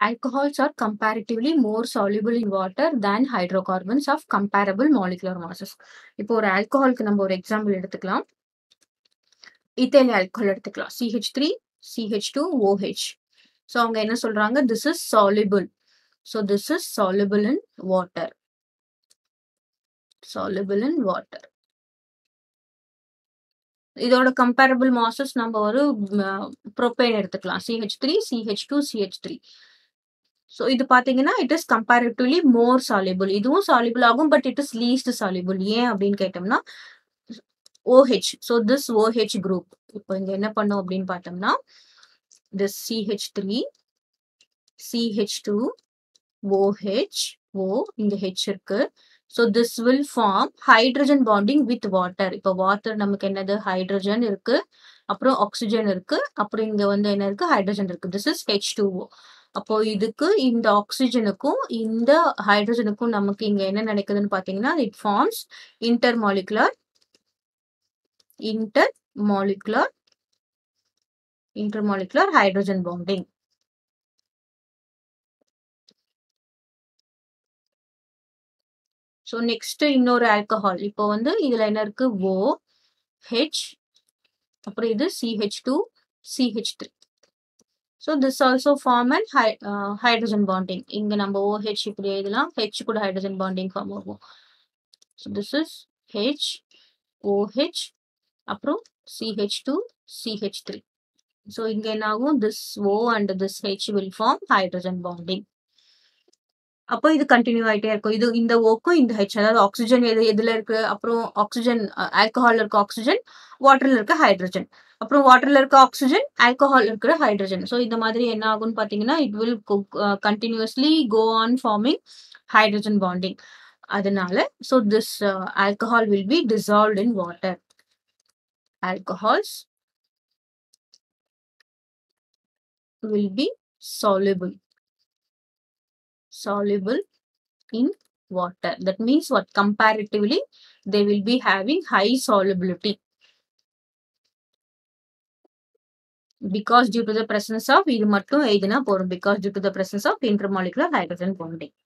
alcohols are comparatively more soluble in water than hydrocarbons of comparable molecular masses. இப்போ ஒரு ஆல்கஹாலுக்கு நம்ம ஒரு example எடுத்துக்கலாம் இத்தேல் ஆல்கஹால் எடுத்துக்கலாம் CH three CH two OH so அவங்க என்ன சொல்றாங்க this is soluble so this is soluble in water soluble in water இதோட கம்பேரபிள் மாசஸ் நம்ம ஒரு ப்ரோபேன் எடுத்துக்கலாம் CH three CH two CH three so இது பார்த்தீங்கன்னா it is comparatively more soluble இதுவும் சாலிபிள் ஆகும் but it is least soluble ஏன் அப்படின்னு கேட்டோம்னா OH so this OH group இப்போ இங்க என்ன பண்ணும் அப்படின்னு பார்த்தோம்னா this CH three CH two OH O இங்க ஹெச் இருக்கு so this will form hydrogen bonding with water இப்போ வாட்டர் நமக்கு என்னது ஹைட்ரஜன் இருக்கு அப்புறம் ஆக்சிஜன் இருக்கு அப்புறம் இங்க வந்து என்ன இருக்கு ஹைட்ரஜன் இருக்கு this is H two O அப்போ இதுக்கு இந்த ஆக்சிஜனுக்கும் இந்த ஹைட்ரஜனுக்கும் நமக்கு இங்க என்ன நடக்குதுன்னு பாத்தீங்கன்னா it forms intermolecular intermolecular intermolecular hydrogen bonding so next இன்னொரு ஆல்கஹால் இப்போ வந்து இதுல என்ன இருக்கு ஓ ஹெச் அப்புறம் இது CH two CH three so this also form and high hydrogen bonding இங்கே நம்ம ஓஹெச் இப்படி எழுதலாம் ஹெச் கூட ஹைட்ரஜன் பாண்டிங் ஃபார்ம் ஆகும் so this is H OH அப்புறம் CH two CH three so இங்கே என்ன ஆகும் this O and this H will form hydrogen bonding அப்போ இது கண்டினியூ ஆயிட்டே இருக்கும் இது இந்த ஓக்கும் இந்த ஹெச் அதாவது ஆக்சிஜன் எது எதுல இருக்கு அப்புறம் ஆக்சிஜன் ஆல்கஹால் இருக்க ஆக்சிஜன் வாட்டர்ல இருக்க ஹைட்ரஜன் அப்புறம் வாட்டர்ல இருக்க ஆக்சிஜன் ஆல்கஹால் இருக்கிற ஹைட்ரஜன் ஸோ இந்த மாதிரி என்ன ஆகும்னு பார்த்தீங்கன்னா it will continuously go on forming hydrogen bonding அதனால so this alcohol will be dissolve in water alcohols will be soluble soluble in water that means what comparatively they will be having high solubility because due to the presence of இது மட்டும் எழுதினா போறோம் because due to the presence of intermolecular hydrogen bonding